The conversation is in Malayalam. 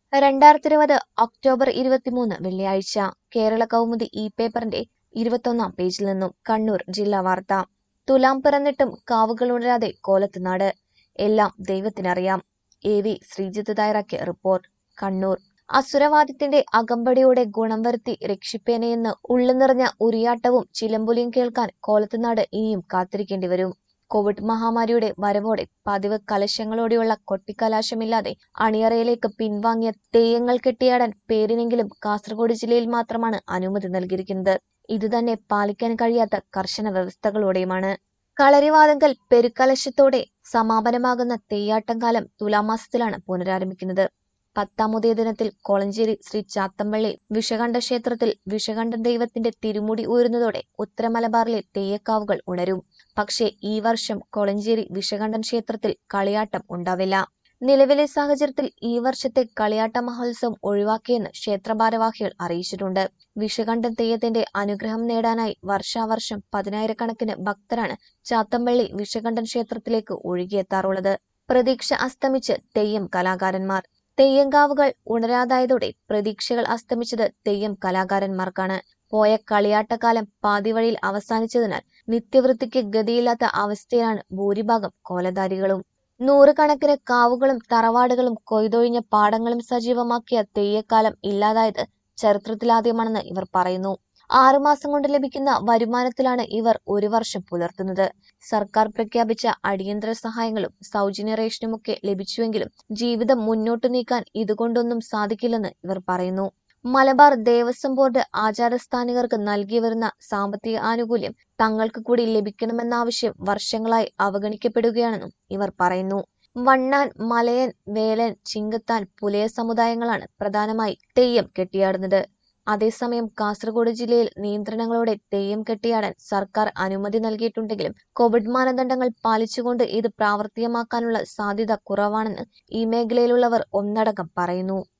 രണ്ടായിരത്തി ഇരുപത് ഒക്ടോബർ ഇരുപത്തിമൂന്ന് വെള്ളിയാഴ്ച കേരള കൗമുദി ഇ പേപ്പറിന്റെ ഇരുപത്തൊന്നാം പേജിൽ നിന്നും കണ്ണൂർ ജില്ലാ വാർത്ത തുലാം പിറന്നിട്ടും കാവുകളുണരാതെ കോലത്തുനാട് എല്ലാം ദൈവത്തിനറിയാം എ വി ശ്രീജിത്ത് തയ്യാറാക്കിയ റിപ്പോർട്ട് കണ്ണൂർ അസുരവാദത്തിന്റെ അകമ്പടിയോടെ ഗുണം വരുത്തി രക്ഷിപ്പേനയെന്ന് ഉള്ളു നിറഞ്ഞ ഉരിയാട്ടവും ചിലമ്പൊലിയും കേൾക്കാൻ കോലത്തുനാട് ഇനിയും കാത്തിരിക്കേണ്ടി വരും കോവിഡ് മഹാമാരിയുടെ വരവോടെ പതിവ് കലശങ്ങളോടെയുള്ള കൊട്ടിക്കലാശമില്ലാതെ അണിയറയിലേക്ക് പിൻവാങ്ങിയ തെയ്യങ്ങൾ കെട്ടിയാടാൻ പേരിനെങ്കിലും കാസർഗോഡ് ജില്ലയിൽ മാത്രമാണ് അനുമതി നൽകിയിരിക്കുന്നത് ഇതുതന്നെ പാലിക്കാൻ കഴിയാത്ത കർശന വ്യവസ്ഥകളോടെയുമാണ് കളരിവാദങ്കൽ പെരുക്കലശത്തോടെ സമാപനമാകുന്ന തെയ്യാട്ടം കാലം തുലാമാസത്തിലാണ് പുനരാരംഭിക്കുന്നത് പത്താമതേ ദിനത്തിൽ കോളഞ്ചേരി ശ്രീ ചാത്തമ്പള്ളി വിഷകണ്ഠ ക്ഷേത്രത്തിൽ വിഷകണ്ഠൻ ദൈവത്തിന്റെ തിരുമുടി ഉയരുന്നതോടെ ഉത്തര മലബാറിലെ തെയ്യക്കാവുകൾ ഉണരും പക്ഷേ ഈ വർഷം കോളഞ്ചേരി വിഷകണ്ഠൻ ക്ഷേത്രത്തിൽ കളിയാട്ടം ഉണ്ടാവില്ല നിലവിലെ സാഹചര്യത്തിൽ ഈ വർഷത്തെ കളിയാട്ട മഹോത്സവം ഒഴിവാക്കിയെന്ന് ക്ഷേത്ര ഭാരവാഹികൾ അറിയിച്ചിട്ടുണ്ട് വിഷകണ്ഠൻ തെയ്യത്തിന്റെ അനുഗ്രഹം നേടാനായി വർഷാവർഷം പതിനായിരക്കണക്കിന് ഭക്തരാണ് ചാത്തമ്പള്ളി വിഷകണ്ഠൻ ക്ഷേത്രത്തിലേക്ക് ഒഴുകിയെത്താറുള്ളത് പ്രതീക്ഷ അസ്തമിച്ച് തെയ്യം കലാകാരന്മാർ തെയ്യങ്കാവുകൾ ഉണരാതായതോടെ പ്രതീക്ഷകൾ അസ്തമിച്ചത് തെയ്യം കലാകാരന്മാർക്കാണ് പോയ കളിയാട്ടക്കാലം പാതിവഴിയിൽ അവസാനിച്ചതിനാൽ നിത്യവൃത്തിക്ക് ഗതിയില്ലാത്ത അവസ്ഥയിലാണ് ഭൂരിഭാഗം കോലധാരികളും നൂറുകണക്കിന് കാവുകളും തറവാടുകളും കൊയ്തൊഴിഞ്ഞ പാടങ്ങളും സജീവമാക്കിയ തെയ്യക്കാലം ഇല്ലാതായത് ചരിത്രത്തിലാദ്യമാണെന്ന് ഇവർ പറയുന്നു ആറുമാസം കൊണ്ട് ലഭിക്കുന്ന വരുമാനത്തിലാണ് ഇവർ ഒരു വർഷം പുലർത്തുന്നത് സർക്കാർ പ്രഖ്യാപിച്ച അടിയന്തര സഹായങ്ങളും സൗജന്യ റേഷനുമൊക്കെ ലഭിച്ചുവെങ്കിലും ജീവിതം മുന്നോട്ടു നീക്കാൻ ഇതുകൊണ്ടൊന്നും സാധിക്കില്ലെന്ന് ഇവർ പറയുന്നു മലബാർ ദേവസ്വം ബോർഡ് ആചാരസ്ഥാനികർക്ക് നൽകി വരുന്ന സാമ്പത്തിക ആനുകൂല്യം തങ്ങൾക്ക് കൂടി ലഭിക്കണമെന്ന ആവശ്യം വർഷങ്ങളായി അവഗണിക്കപ്പെടുകയാണെന്നും ഇവർ പറയുന്നു വണ്ണാൻ മലയൻ വേലൻ ചിങ്കത്താൻ പുലയ സമുദായങ്ങളാണ് പ്രധാനമായി തെയ്യം കെട്ടിയാടുന്നത് അതേസമയം കാസർഗോഡ് ജില്ലയിൽ നിയന്ത്രണങ്ങളോടെ തെയ്യം കെട്ടിയാടാൻ സർക്കാർ അനുമതി നൽകിയിട്ടുണ്ടെങ്കിലും കോവിഡ് മാനദണ്ഡങ്ങൾ പാലിച്ചുകൊണ്ട് ഇത് പ്രാവർത്തികമാക്കാനുള്ള സാധ്യത കുറവാണെന്ന് ഈ മേഖലയിലുള്ളവർ ഒന്നടങ്കം പറയുന്നു